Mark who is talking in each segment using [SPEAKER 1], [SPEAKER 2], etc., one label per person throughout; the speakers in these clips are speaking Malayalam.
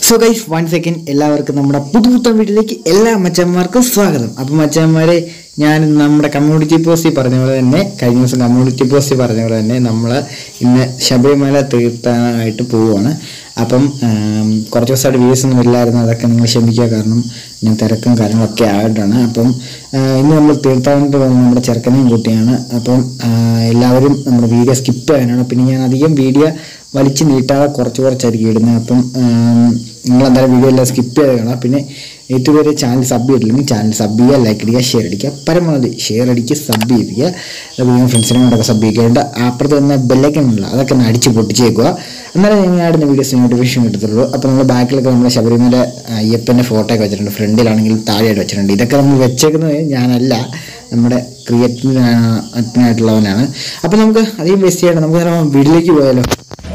[SPEAKER 1] സോ ഗൈസ് വൺ സെക്കൻഡ് എല്ലാവർക്കും നമ്മുടെ പുതുപുത്തൻ വീട്ടിലേക്ക് എല്ലാ മച്ചന്മാർക്കും സ്വാഗതം അപ്പം മച്ചന്മാരെ ഞാൻ നമ്മുടെ കമ്മ്യൂണിറ്റി പോസ്റ്റിൽ പറഞ്ഞ പോലെ തന്നെ കഴിഞ്ഞ ദിവസം കമ്മ്യൂണിറ്റി പോസ്റ്റിൽ പറഞ്ഞ പോലെ തന്നെ നമ്മൾ ഇന്ന് ശബരിമല തീർത്ഥാനായിട്ട് പോവുകയാണ് അപ്പം ആം, കുറച്ച് ദിവസമായിട്ട് വീഡിയോസ് ഒന്നും ഇല്ലായിരുന്നു അതൊക്കെ നിങ്ങൾ ക്ഷമിക്കുക കാരണം ഞാൻ തിരക്കും കാര്യങ്ങളൊക്കെ ആയിട്ടാണ് അപ്പം ആ, ഇന്ന് നമ്മൾ തീർത്ഥാടനത്തിൽ പോകുന്നത് നമ്മുടെ ചെറുക്കനെയും കൂട്ടിയാണ് അപ്പം ആ, എല്ലാവരും നമ്മുടെ വീഡിയോ സ്കിപ്പ് ചെയ്യാനാണ് പിന്നെ ഞാൻ അധികം വീഡിയോ വലിച്ചു നീട്ടാതെ കുറച്ച് കുറച്ചായിരിക്കും ഇടുന്നത് അപ്പം നിങ്ങൾ എന്തായാലും വീഡിയോ എല്ലാം സ്കിപ്പ് ചെയ്ത് കാണാം പിന്നെ ഇതുവരെ ചാനൽ സബ് ചെയ്തില്ലെങ്കിൽ ചാനൽ സബ് ചെയ്യുക ലൈക്ക് അടിക്കുക ഷെയർ അടിക്കുക പരമാവധി ഷെയർ അടിക്കുക സബ് ചെയ്തിരിക്കുക അതുപോലെ ഫ്രണ്ട്സിനെ കൊണ്ടൊക്കെ സബ് ചെയ്യേണ്ട അപ്പുറത്ത് തന്നെ ബെല്ലൈക്കൺ ഉള്ള അതൊക്കെ ഒന്ന് അടിച്ച് പൊട്ടിച്ചേക്കുക എന്നാലും ഞാൻ ആടുന്ന വീഡിയോസ് നോട്ടിഫിക്കേഷൻ കിട്ടത്തുള്ളൂ അപ്പോൾ നമ്മൾ ബാക്കിലൊക്കെ നമ്മുടെ ശബരിമല അയ്യപ്പൻ്റെ ഫോട്ടോ ഒക്കെ വെച്ചിട്ടുണ്ട് ഫ്രണ്ടിലാണെങ്കിലും താഴെയായിട്ട് വെച്ചിട്ടുണ്ട് ഇതൊക്കെ നമ്മൾ വെച്ചേക്കുന്നത് ഞാനല്ല നമ്മുടെ ക്രിയേറ്റീവായിട്ടുള്ളവനാണ് അപ്പോൾ നമുക്ക് അധികം വേസ്റ്റ് ചെയ്യണം നമുക്ക് നേരം വീട്ടിലേക്ക് പോയാലോ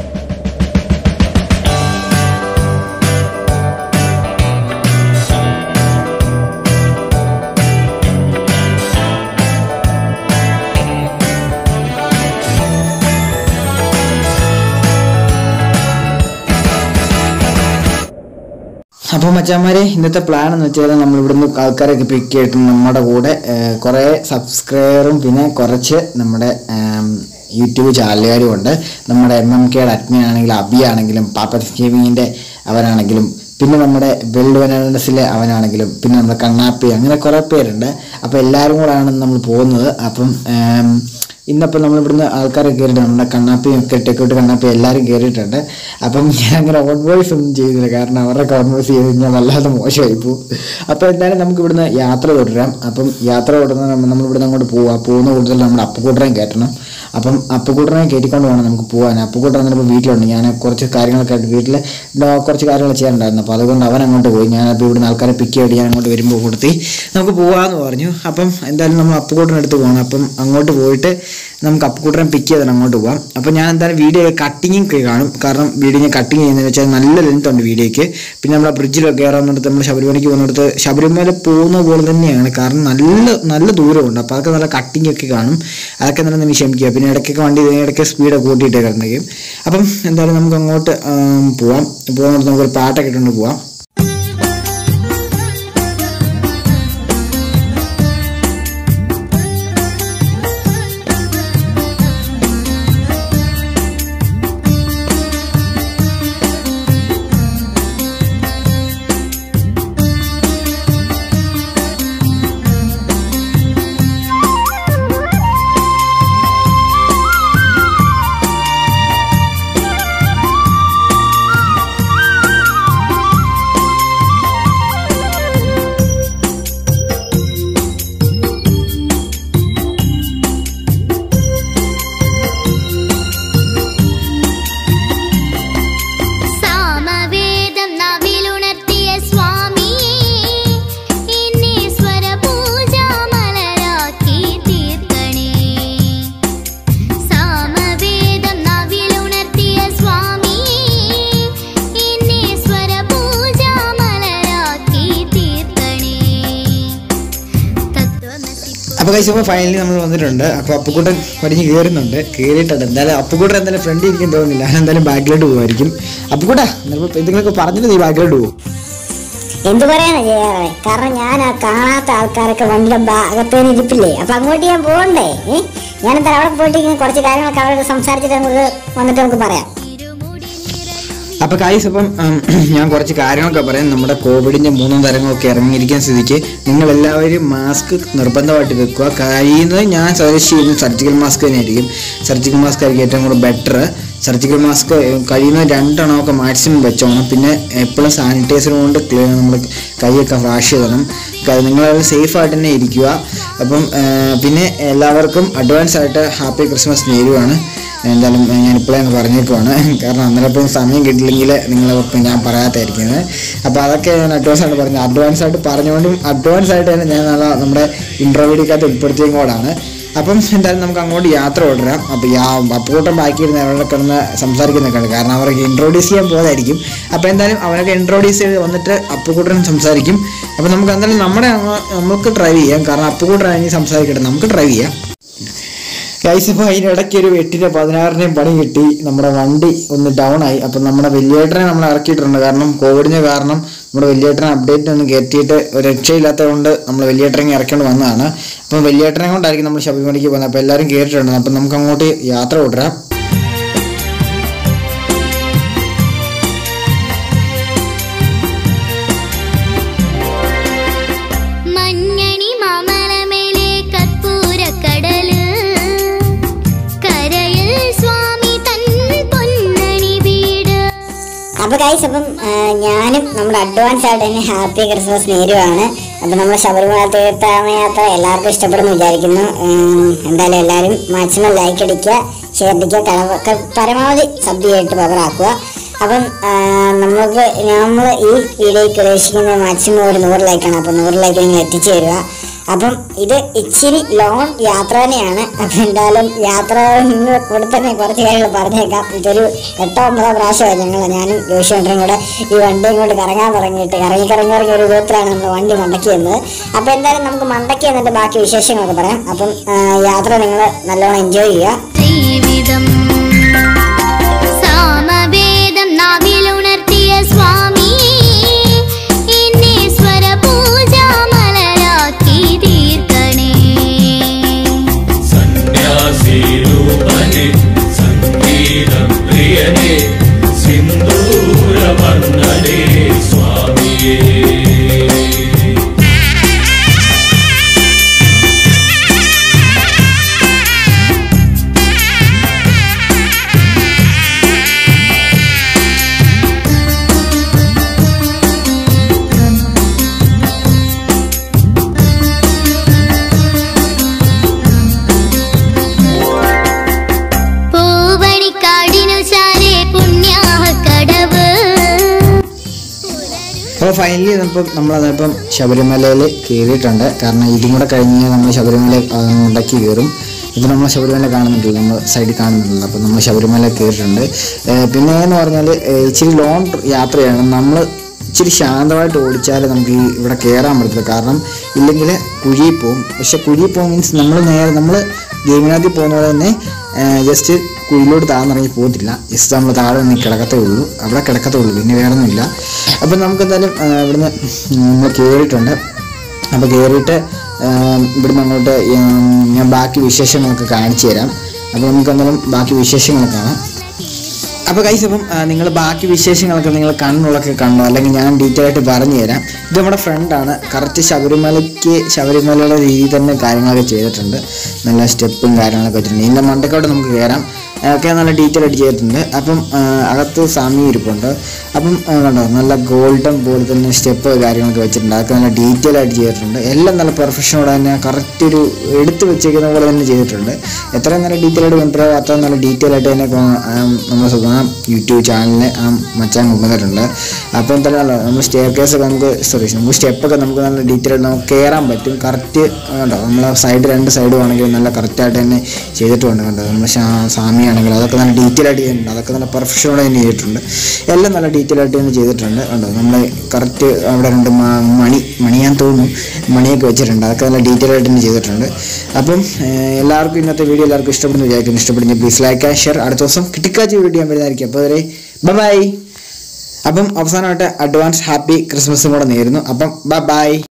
[SPEAKER 1] അപ്പോൾ മച്ചാന്മാരെ ഇന്നത്തെ പ്ലാൻ എന്ന് വെച്ചാൽ നമ്മൾ ഇവിടുന്ന് ആൾക്കാരൊക്കെ പിക്ക് ചെയ്തിട്ട് നമ്മുടെ കൂടെ ഏഹ്, കുറേ സബ്സ്ക്രൈബറും പിന്നെ കുറച്ച് നമ്മുടെ ആം, യൂട്യൂബ് ചാനലുകാരും ഉണ്ട് നമ്മുടെ എം എം കെയുടെ അഡ്മിൻ ആണെങ്കിലും അബി ആണെങ്കിലും പാപ്പ ഗെയിമിങ്ങിൻ്റെ അവനാണെങ്കിലും പിന്നെ നമ്മുടെ വെൽഡ് വനാനസിലെ അവനാണെങ്കിലും പിന്നെ നമ്മുടെ കണ്ണാപ്പി അങ്ങനെ കുറേ പേരുണ്ട് അപ്പോൾ എല്ലാവരും കൂടെയാണ് നമ്മൾ പോകുന്നത് അപ്പം ആം, ഇന്നപ്പോൾ നമ്മൾ ഇവിടുന്ന് ആൾക്കാരെ കയറിയിട്ട് നമ്മുടെ കണ്ണാപ്പിയും ഒക്കെ ടെക്കോട്ട് കണ്ണാപ്പി എല്ലാവരും കയറിയിട്ടുണ്ട് അപ്പം ഞാൻ അങ്ങനെ ഓൺ വോയിസ് ഒന്നും ചെയ്തില്ല കാരണം അവരുടെ ഓൺ വോയിസ് ചെയ്ത് കഴിഞ്ഞാൽ വല്ലാതെ മോശമായി പോകും അപ്പോൾ എന്തായാലും നമുക്ക് ഇവിടുന്ന് യാത്ര തുടരാം അപ്പം യാത്ര തുടർന്ന് നമ്മൾ നമ്മൾ ഇവിടുന്ന് അങ്ങോട്ട് പോവാം പോകുന്ന കൂടുതൽ നമ്മുടെ അപ്പുകൂട്ടറേയും കയറ്റണം അപ്പം അപ്പുകൂട്ടറേയും കയറ്റിക്കൊണ്ട് വേണം നമുക്ക് പോകാൻ അപ്പുകൂട്ടർ എന്നിപ്പോൾ വീട്ടിലുണ്ട് ഞാൻ കുറച്ച് കാര്യങ്ങളൊക്കെ ആയിട്ട് വീട്ടിൽ കുറച്ച് കാര്യങ്ങൾ ചെയ്യാനുണ്ടായിരുന്നു അപ്പോൾ അതുകൊണ്ട് അവൻ അങ്ങോട്ട് പോയി ഞാനപ്പോൾ ഇവിടുന്ന് ആൾക്കാരെ പിക്ക് ചെയ്ത് ഞാൻ അങ്ങോട്ട് വരുമ്പോൾ കൊടുത്തി നമുക്ക് പോകാമെന്ന് പറഞ്ഞു അപ്പം എന്തായാലും നമ്മൾ അപ്പുകൂട്ടറിൻ്റെ അടുത്ത് പോകണം അപ്പം അങ്ങോട്ട് പോയിട്ട് നമുക്ക് അപ്പുകൂട്ടറെ പിക്ക് ചെയ്തിട്ട് അങ്ങോട്ട് പോകാം അപ്പം ഞാൻ എന്തായാലും വീഡിയോ കട്ടിങ്ങും കാണും കാരണം വീഡിയോ ഞാൻ കട്ടിങ് ചെയ്യുന്നതെന്ന് വെച്ചാൽ നല്ല ലെങ്ത് ഉണ്ട് വീഡിയോയ്ക്ക് പിന്നെ നമ്മുടെ ബ്രിഡ്ജിലൊക്കെ കയറാന്നിടത്ത് നമ്മൾ ശബരിമലയ്ക്ക് പോകുന്നിടത്ത് ശബരിമല പോകുന്ന പോലെ തന്നെയാണ് കാരണം നല്ല നല്ല ദൂരമുണ്ട് അപ്പോൾ അതൊക്കെ നല്ല കട്ടിങ് ഒക്കെ കാണും അതൊക്കെ നല്ല നീ ക്ഷമിക്കുക പിന്നെ ഇടയ്ക്കൊക്കെ വണ്ടി ഇടയ്ക്ക് സ്പീഡ് കൂട്ടിയിട്ട് കിടന്നേക്കും അപ്പം എന്തായാലും നമുക്ക് അങ്ങോട്ട് ആം, പോവാം പോകുന്നിടത്ത് നമുക്കൊരു പാട്ടൊക്കെ ഇട്ടുകൊണ്ട് പോവാം
[SPEAKER 2] സാമവേദം നവിലുണർത്തിയ സ്വാമി എന്നെ സ്വരപൂജാമലരാക്കി തീർക്കണേ സാമവേദം നവിലുണർത്തിയ സ്വാമി എന്നെ സ്വരപൂജാമലരാക്കി തീർക്കണേ തത്വമസി
[SPEAKER 1] അപ്പോൾ കഴിച്ച് ഇപ്പോൾ ഫൈനലി നമ്മൾ വന്നിട്ടുണ്ട് അപ്പോൾ അപ്പുക്കുട്ടൻ പടിഞ്ഞ് കയറുന്നുണ്ട് കയറിയിട്ടുണ്ട് എന്തായാലും അപ്പുക്കുട്ടൻ എന്തായാലും ഫ്രണ്ട് ഇരിക്കാൻ തോന്നുന്നില്ല ഞാൻ എന്തായാലും ബാക്കിലോട്ട് പോകുമായിരിക്കും അപ്പുക്കുട്ടാ എന്തെങ്കിലുമൊക്കെ പറഞ്ഞിട്ട് നീ ബാക്കിലോട്ട് പോകും
[SPEAKER 3] എന്തു പറയാനാ ചെയ്യാറ് കാരണം ഞാൻ ആ കാണാത്ത ആൾക്കാരൊക്കെ വണ്ടിയുടെ ഭാഗത്തേന് ഇരിപ്പില്ലേ അപ്പൊ അങ്ങോട്ട് ഞാൻ പോകണ്ടേ ഏ ഞാൻ എന്താ അവിടെ പോയിട്ട് ഇങ്ങനെ കുറച്ച് കാര്യങ്ങളൊക്കെ അവരോട് സംസാരിച്ചിട്ട് നമുക്ക് വന്നിട്ട് നമുക്ക് പറയാം
[SPEAKER 1] അപ്പോൾ കായ്സ് അപ്പം ഉം, ഞാൻ കുറച്ച് കാര്യങ്ങളൊക്കെ പറയാം നമ്മുടെ കോവിഡിൻ്റെ മൂന്നാം തരങ്ങളൊക്കെ ഇറങ്ങിയിരിക്കുന്ന സ്ഥിതിക്ക് നിങ്ങൾ എല്ലാവരും മാസ്ക് നിർബന്ധമായിട്ട് വെക്കുക കഴിയുന്നത് ഞാൻ സജസ്റ്റ് ചെയ്യുന്നത് സർജിക്കൽ മാസ്ക് തന്നെയായിരിക്കും സർജിക്കൽ മാസ്ക് ആയിരിക്കും ഏറ്റവും കൂടുതൽ ബെറ്റർ സർജിക്കൽ മാസ്ക് കഴിയുന്ന രണ്ടെണ്ണമൊക്കെ മാക്സിമം വെച്ചോണം പിന്നെ എപ്പോഴും സാനിറ്റൈസർ കൊണ്ട് നമ്മൾ കൈയൊക്കെ വാഷ് ചെയ്യണം നിങ്ങൾ സേഫ് ആയിട്ട് തന്നെ ഇരിക്കുക അപ്പം ആ, പിന്നെ എല്ലാവർക്കും അഡ്വാൻസ് ആയിട്ട് ഹാപ്പി ക്രിസ്മസ് നേരുവാണ് എന്തായാലും ഞാൻ ഇപ്പോഴേ അങ്ങ് പറഞ്ഞേക്കുവാണ് കാരണം അന്നേരം ഇപ്പം സമയം കിട്ടില്ലെങ്കിൽ നിങ്ങളിപ്പം ഞാൻ പറയാത്തായിരിക്കുന്നത് അപ്പോൾ അതൊക്കെ ഞാൻ അഡ്വാൻസ് ആയിട്ട് പറഞ്ഞു അഡ്വാൻസ് ആയിട്ട് പറഞ്ഞുകൊണ്ടും അഡ്വാൻസ് ആയിട്ട് തന്നെ ഞാൻ നാളെ നമ്മുടെ ഇൻ്റർവ്യൂടിക്കകത്ത് ഉൾപ്പെടുത്തിയും കൂടാണ് അപ്പം എന്തായാലും നമുക്ക് അങ്ങോട്ട് യാത്ര തുടരാം അപ്പോൾ യാ അപ്പൂട്ടം ബാക്കിയിരുന്ന് അവിടെ കിടന്ന് സംസാരിക്കുന്നൊക്കെയാണ് കാരണം അവർക്ക് ഇൻട്രോഡ്യൂസ് ചെയ്യാൻ പോയതായിരിക്കും അപ്പോൾ എന്തായാലും അവരൊക്കെ ഇൻട്രോഡ്യൂസ് ചെയ്ത് വന്നിട്ട് അപ്പുകൂട്ടൻ സംസാരിക്കും അപ്പോൾ നമുക്ക് എന്തായാലും നമ്മുടെ അങ്ങ് നമുക്ക് ഡ്രൈവ് ചെയ്യാം കാരണം അപ്പുകൂട്ടനാണ് ഇനി സംസാരിക്കട്ടെ നമുക്ക് ഡ്രൈവ് ചെയ്യാം ഗൈസ് ഇപ്പോൾ അതിനിടയ്ക്ക് ഒരു എട്ടിന് പതിനാറിനെയും പണി കിട്ടി നമ്മുടെ വണ്ടി ഒന്ന് ഡൗൺ ആയി അപ്പം നമ്മുടെ വലിയേട്ടനെ നമ്മൾ ഇറക്കിയിട്ടുണ്ട് കാരണം കോവിഡിന് കാരണം നമ്മുടെ വലിയേട്ടനെ അപ്ഡേറ്റ് ഒന്നും കയറ്റിയിട്ട് ഒരു രക്ഷയില്ലാത്തത് കൊണ്ട് നമ്മൾ വലിയേട്ടനെ ഇറക്കേണ്ടി വന്നതാണ് അപ്പം വലിയേട്ടനെ കൊണ്ടായിരിക്കും നമ്മൾ ശബരിമലയ്ക്ക് പോകുന്നത് അപ്പോൾ എല്ലാവരും കയറിയിട്ടുണ്ട് അപ്പം നമുക്ക് അങ്ങോട്ട് യാത്ര തുടരാം
[SPEAKER 2] മഞ്ഞണി മാമലമേലെ കർപ്പൂരക്കടല് കരയിൽ സ്വാമി തൻ പൊന്നണി വീട്
[SPEAKER 3] അപ്പൊ ഗൈസ് അപ്പം ആ, ഞാനും നമ്മുടെ അഡ്വാൻസ് ആയിട്ട് തന്നെ ഹാപ്പി ക്രിസ്മസ് നേരുവാണ് അപ്പൊ നമ്മുടെ ശബരിമല തീർത്ഥാടനയാത്ര എല്ലാവർക്കും ഇഷ്ടപ്പെടുന്നു വിചാരിക്കുന്നു ഉം, എന്തായാലും എല്ലാവരും മാക്സിമം ലൈക്ക് അടിക്കുക ഷെയർ അടിക്കുക കട- ക- പരമാവധി സബ് ചെയ്തിട്ട് പവറാക്കുക അപ്പം ആ, നമുക്ക് നമ്മൾ ഈ വീഡിയോയ്ക്ക് ഉദ്ദേശിക്കുന്നത് മാക്സിമം ഒരു നൂറ് ലൈക്കാണ് അപ്പം നൂറ് ലൈക്ക് നിങ്ങൾ എത്തിച്ചു തരിക അപ്പം ഇത് ഇച്ചിരി ലോങ് യാത്ര തന്നെയാണ് അപ്പം എന്തായാലും യാത്ര കൂടെ തന്നെ കുറച്ച് കാര്യങ്ങൾ പറഞ്ഞേക്കാം ഇതൊരു എട്ടോ ഒമ്പതോ പ്രാവശ്യമായി ഞങ്ങൾ ഞാനും ജോഷിയേട്ടനും കൂടെ ഈ വണ്ടിയും കൊണ്ട് കറങ്ങാൻ തുടങ്ങിയിട്ട് കറങ്ങി കറങ്ങി ഇറങ്ങി ഒരു വിധത്തിലാണ് നമ്മൾ വണ്ടി മണ്ടക്കി വന്നത് അപ്പം എന്തായാലും നമുക്ക് മണ്ടക്കി എന്നിട്ട് ബാക്കി വിശേഷങ്ങളൊക്കെ പറയാം അപ്പം ആ, യാത്ര നിങ്ങൾ നല്ലോണം എൻജോയ് ചെയ്യുക
[SPEAKER 2] ജീവിതം സാമവേദം നാവിലുണർത്തിയ സ്വാമി എന്നെ സ്വരപൂജാമലരാക്കി തീർക്കണേ
[SPEAKER 4] സന്യാസിരൂപനെ സംഗീതം പ്രിയനെ സിന്ദൂരമർണ്ണനെ സ്വാമിയേ
[SPEAKER 2] പൂവണിക്കാടിനു ചാരെ പുണ്യാഹക്കടവ്
[SPEAKER 1] അപ്പോൾ ഫൈനലി ഇപ്പം നമ്മളതിപ്പം ശബരിമലയിൽ കയറിയിട്ടുണ്ട് കാരണം ഇതും കൂടെ കഴിഞ്ഞ് കഴിഞ്ഞാൽ നമ്മൾ ശബരിമല ഉണ്ടാക്കി കയറും ഇപ്പം നമ്മൾ ശബരിമല കാണുന്നുണ്ടല്ലോ നമ്മൾ സൈഡിൽ കാണുന്നുണ്ടല്ലോ അപ്പം നമ്മൾ ശബരിമല കയറിയിട്ടുണ്ട് ഏഹ് പിന്നെ എന്ന് പറഞ്ഞാൽ ഏഹ് ഇച്ചിരി ലോങ് യാത്രയാണ് നമ്മൾ ഇച്ചിരി ശാന്തമായിട്ട് ഓടിച്ചാൽ നമുക്ക് ഈ ഇവിടെ കയറാൻ പറ്റത്തില്ല കാരണം ഇല്ലെങ്കിൽ കുഴിയിൽ പോകും പക്ഷെ കുഴിയിൽ പോകും മീൻസ് നമ്മൾ നേരെ നമ്മൾ ഗെയിമിനകത്ത് പോകുന്ന പോലെ തന്നെ ജസ്റ്റ് കുഴിയിലോട്ട് താഴ്ന്നിറങ്ങി പോകത്തില്ല ജസ്റ്റ് നമ്മൾ താഴെ നിന്ന് കിടക്കത്തേ ഉള്ളൂ അവിടെ കിടക്കത്തേ ഉള്ളൂ പിന്നെ വേറെ ഒന്നുമില്ല അപ്പം നമുക്ക് എന്തായാലും ആ, ഇവിടുന്ന് നമ്മൾ കയറിയിട്ടുണ്ട് അപ്പോൾ കയറിയിട്ട് ആ, ഇവിടുന്ന് അങ്ങോട്ട് ഉം, ഞാൻ ബാക്കി വിശേഷങ്ങളൊക്കെ കാണിച്ചു തരാം അപ്പോൾ നമുക്ക് എന്തായാലും ബാക്കി വിശേഷങ്ങളൊക്കെ കാണാം അപ്പോൾ കൈസ് അപ്പം നിങ്ങൾ ബാക്കി വിശേഷങ്ങളൊക്കെ നിങ്ങൾ കണ്ണുള്ളൊക്കെ കണ്ടോ അല്ലെങ്കിൽ ഞാൻ ഡീറ്റെയിൽ ആയിട്ട് പറഞ്ഞു തരാം ഇത് നമ്മുടെ ഫ്രണ്ടാണ് കറക്റ്റ് ശബരിമലയ്ക്ക് ശബരിമലയുടെ രീതിയിൽ തന്നെ കാര്യങ്ങളൊക്കെ ചെയ്തിട്ടുണ്ട് നല്ല സ്റ്റെപ്പും കാര്യങ്ങളൊക്കെ വെച്ചിട്ടുണ്ട് ഇതിൻ്റെ മണ്ടക്കോട്ട് നമുക്ക് കയറാം ഒക്കെ നല്ല ഡീറ്റെയിൽ ആയിട്ട് ചെയ്തിട്ടുണ്ട് അപ്പം ആ, അകത്ത് സ്വാമി ഇരിപ്പുണ്ട് അപ്പം ആ, കണ്ടോ നല്ല ഗോൾഡൻ പോലെ തന്നെ സ്റ്റെപ്പ് കാര്യങ്ങളൊക്കെ വെച്ചിട്ടുണ്ട് അതൊക്കെ നല്ല ഡീറ്റെയിൽ ആയിട്ട് ചെയ്തിട്ടുണ്ട് എല്ലാം നല്ല പെർഫെക്ഷനോടെ തന്നെ കറക്റ്റ് ഒരു എടുത്ത് വെച്ചേക്കുന്ന പോലെ തന്നെ ചെയ്തിട്ടുണ്ട് എത്രയും നല്ല ഡീറ്റെയിൽ ആയിട്ട് കൊണ്ടുവരാമോ അത്രയും നല്ല ഡീറ്റെയിൽ ആയിട്ട് തന്നെ നമ്മൾ സുഖം യൂട്യൂബ് ചാനലിൽ ആ മച്ചാൻ കൊണ്ടുവന്നിട്ടുണ്ട് അപ്പോൾ എന്തായാലും നമ്മൾ സ്റ്റെയർ കേസ് ഒക്കെ നമുക്ക് സോറി നമുക്ക് സ്റ്റെപ്പൊക്കെ നമുക്ക് നല്ല ഡീറ്റെയിൽ ആയിട്ട് നമുക്ക് കയറാൻ പറ്റും കറക്റ്റ് കണ്ടോ നമ്മൾ സൈഡ് രണ്ട് സൈഡും ആണെങ്കിൽ നല്ല കറക്റ്റായിട്ട് തന്നെ ചെയ്തിട്ടുണ്ട് കണ്ടോ നമ്മൾ സ്വാമി ആണെങ്കിൽ അതൊക്കെ നല്ല ഡീറ്റെയിൽ ആയിട്ട് ചെയ്തിട്ടുണ്ട് അതൊക്കെ നല്ല പെർഫെക്ഷനോടെ തന്നെ ചെയ്തിട്ടുണ്ട് എല്ലാം നല്ല ഡീറ്റെയിൽ ആയിട്ട് തന്നെ ചെയ്തിട്ടുണ്ട് കണ്ടോ നമ്മൾ കറക്റ്റ് അവിടെ രണ്ട് മ- മണി മണിയാൻ തോന്നുന്നു മണിയൊക്കെ വെച്ചിട്ടുണ്ട് അതൊക്കെ നല്ല ഡീറ്റെയിൽ ആയിട്ട് തന്നെ ചെയ്തിട്ടുണ്ട് അപ്പം ഏഹ്, എല്ലാവർക്കും ഇന്നത്തെ വീഡിയോ എല്ലാവർക്കും ഇഷ്ടപ്പെടുന്നു വിചാരിക്കുന്നു ഇഷ്ടപ്പെടുന്ന പ്ലീസ് ലൈക്ക് ആൻഡ് ഷെയർ അടുത്ത ദിവസം കിട്ടിക്കാച്ച് വീഡിയോ ഞാൻ വരുന്നതായിരിക്കും അപ്പോൾ വരെ ബൈ അപ്പം അവസാനമായിട്ട് അഡ്വാൻസ് ഹാപ്പി ക്രിസ്മസും കൂടെ നേരുന്നു അപ്പം ബൈ